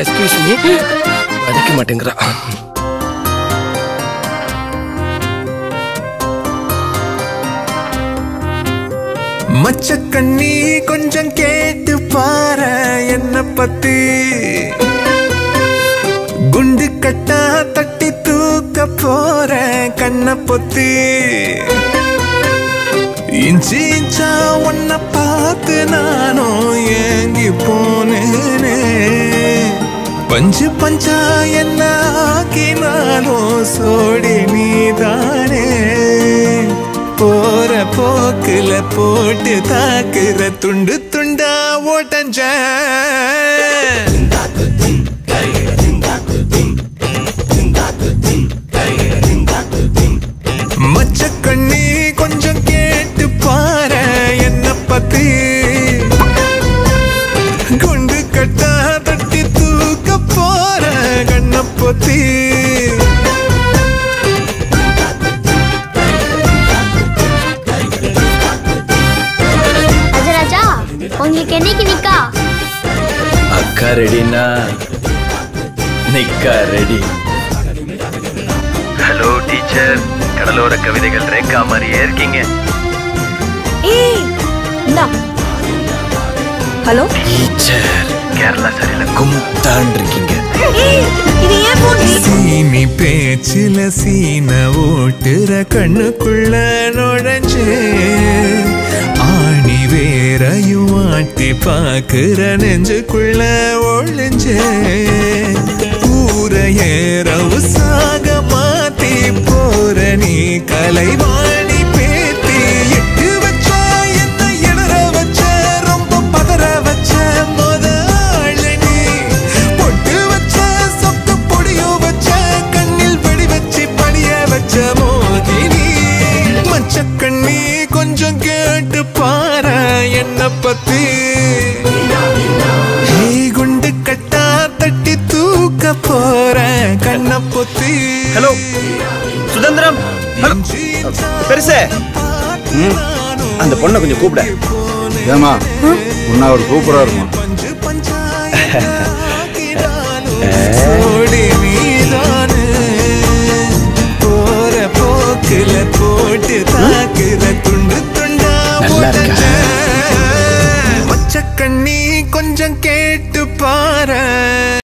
excuse me மதிக்க மாட்டேங்கிறா மச்ச கண்ணி கொஞ்சம் கேட்டு பாரு என்ன பத்தி குண்டு கட்டா தட்டி தூக்க போற கண்ண பொத்தி இஞ்சி இஞ்சா உன்னை பார்த்து நானும் ஏங்கி போனேனே பஞ்சு பஞ்சா என்ன ஆக்கினாலும் சோடி நீதானே போற போக்குல போட்டு தாக்குற துண்டு துண்டா ஓட்டஞ்ச மச்ச கண்ணி கொஞ்சம் கேட்டு பாரு என்ன பத்தி குண்டு கட்டா தட்டி தூக்க போற கண்ண பொத்தி ராஜராஜா உங்களுக்கு என்னைக்கு நிக்கா அக்கா ரெடினா நிக்கா ரெடி ஹலோ டீச்சர் கடலோர கவிதைகள் ரேக்கா மாதிரியே இருக்கீங்க ஏய் இந்தா ஹலோ டீச்சர் கேரளா சரியில கும்தான் இருக்கீங்க ஏய் இது ஏன் போன் சீனி பேச்சில சீன ஓட்டுற கண்ணுக்குள்ள நுழைஞ்சு ஆணி வேறையும் ஆட்டி பாக்குற நெஞ்சுக்குள்ள ஒழிஞ்சு ஊர ஏறவு சாக மாத்தி போற நீ கலைவாணி பேத்தி எட்டு வச்ச என்ன இடற வச்ச ரொம்ப பதற வச்ச முதல் நீ பொட்டு வச்ச சொக்கு பொடியோ வச்ச கண்ணில் வெடி வச்சு படிய வச்ச மோகினி மச்ச கண்ணி கொஞ்சம் கேட்டு பாரு என்ன பத்தி ஏய், குண்டு கட்டா தட்டி தூக்க போற கண்ண பொத்தி ஹலோ சுதந்திரம் ஹலோ பெருசே அந்த பொண்ணை கொஞ்சம் கூப்பிட ஏமா உன்னை அவர் கூப்பிடறாருமா பஞ்சு பஞ்சா